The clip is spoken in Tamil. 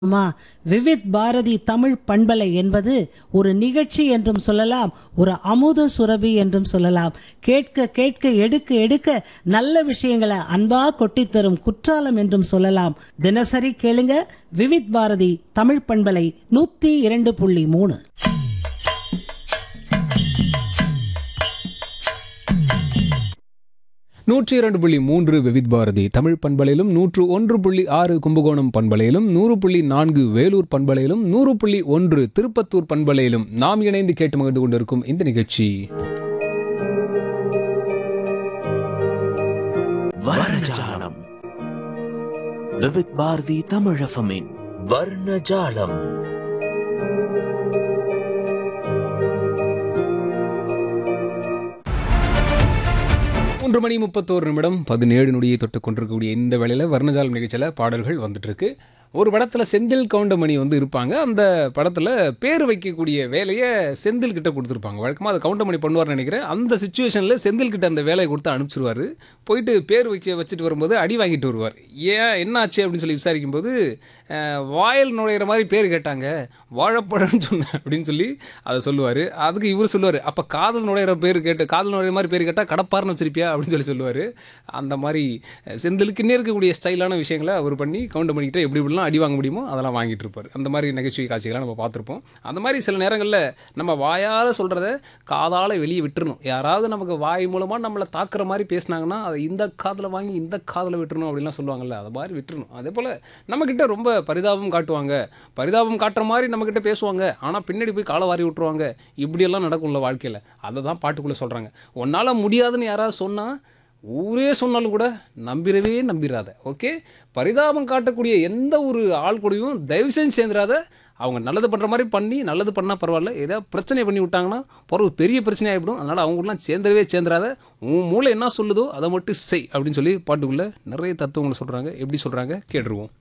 அம்மா விவித் பாரதி தமிழ் பண்பலை என்பது ஒரு நிகழ்ச்சி என்றும் சொல்லலாம் ஒரு அமுத சுரபி என்றும் சொல்லலாம் கேட்க கேட்க எடுக்க எடுக்க நல்ல விஷயங்களை அன்பா கொட்டித் தரும் குற்றாலம் என்றும் சொல்லலாம் தினசரி கேளுங்க விவித் பாரதி தமிழ் பண்பலை நூத்தி இரண்டு புள்ளி மூணு நூற்றி இரண்டு புள்ளி மூன்று விவித் பாரதி தமிழ் பண்பலையிலும் நூற்று ஒன்று புள்ளி ஆறு கும்பகோணம் பண்பலையிலும் நூறு புள்ளி நான்கு வேலூர் பண்பலையிலும் நூறு புள்ளி ஒன்று திருப்பத்தூர் பண்பலையிலும் நாம் இணைந்து கேட்டு மகிழ்ந்து கொண்டிருக்கும் இந்த நிகழ்ச்சி வர்ணஜாலம் விவித் பாரதி தமிழஃபமின் வர்ணஜாலம் மூன்று மணி முப்பத்தோரு நிமிடம் பதினேழு நொடியை தொட்டு கொண்டிருக்கக்கூடிய இந்த வேளையில் வர்ணஜாலம் நிகழ்ச்சியில் பாடல்கள் வந்துட்டு இருக்கு ஒரு படத்தில் செந்தில் கவுண்டமணி வந்து இருப்பாங்க அந்த படத்தில் பேர் வைக்கக்கூடிய வேலையை செந்தில் கிட்ட கொடுத்துருப்பாங்க வழக்கமாக அது கவுண்டமணி பண்ணுவார்னு நினைக்கிறேன் அந்த சுச்சுவேஷனில் செந்தில் கிட்ட அந்த வேலையை கொடுத்து அனுப்பிச்சிருவாரு போயிட்டு பேர் வைக்க வச்சுட்டு வரும்போது அடி வாங்கிட்டு வருவார் ஏன் என்ன ஆச்சு அப்படின்னு சொல்லி விசாரிக்கும்போது அஹ், வாயில் நுழையிற மாதிரி பேர் கேட்டாங்க வாழைப்பழம்னு சொன்னேன் அப்படின்னு சொல்லி அதை சொல்லுவார் அதுக்கு இவர் சொல்லுவார் அப்போ காதல் நுழையிற பேர் கேட்டு காதல் நுழையிற மாதிரி பேர் கேட்டால் கடப்பார்னு வச்சிருப்பியா அப்படின்னு சொல்லி சொல்லுவார் அந்த மாதிரி அஹ், செந்திலுக்குன்னே இருக்கக்கூடிய ஸ்டைலான விஷயங்களை அவர் பண்ணி கவுண்ட் பண்ணிக்கிட்டு எப்படி இப்படிலாம் அடி வாங்க முடியுமோ அதெல்லாம் வாங்கிட்டு இருப்பார் அந்த மாதிரி நகைச்சுவை காட்சிகளை நம்ம பார்த்துருப்போம் அந்த மாதிரி சில நேரங்களில் நம்ம வாயால் சொல்கிறத காதால் வெளியே விட்டுறணும் யாராவது நமக்கு வாய் மூலமாக நம்மளை தாக்குற மாதிரி பேசுனாங்கன்னா அதை இந்த காதில் வாங்கி இந்த காதில் விட்டுறணும் அப்படிலாம் சொல்லுவாங்கல்ல அதை மாதிரி விட்டுறணும் அதே போல் நம்மக்கிட்ட ரொம்ப பரிதாபம் காட்டுவாங்க பரிதாபம் காட்டுற மாதிரி நம்மக்கிட்ட பேசுவாங்க ஆனால் பின்னாடி போய் காலை வாரி விட்டுருவாங்க இப்படியெல்லாம் நடக்கும்ல வாழ்க்கையில் அதை தான் பாட்டுக்குள்ளே சொல்கிறாங்க உன்னால் முடியாதுன்னு யாராவது சொன்னால் ஊரே சொன்னாலும் கூட நம்பிடவே நம்பிடாத ஓகே பரிதாபம் காட்டக்கூடிய எந்த ஒரு ஆள் கூடயும் தயவு செஞ்சு சேர்ந்துடாத அவங்க நல்லது பண்ணுற மாதிரி பண்ணி நல்லது பண்ணால் பரவாயில்ல ஏதாவது பிரச்சனை பண்ணி விட்டாங்கன்னா பிறகு பெரிய பிரச்சனை ஆகிடும் அதனால் அவங்களாம் சேர்ந்துடவே சேர்ந்துடாத உன் மூளை என்ன சொல்லுதோ அதை மட்டும் செய் அப்படின்னு சொல்லி பாட்டுக்குள்ளே நிறைய தத்துவங்களை சொல்கிறாங்க எப்படி சொல்கிறாங்க கேட்டுருவோம்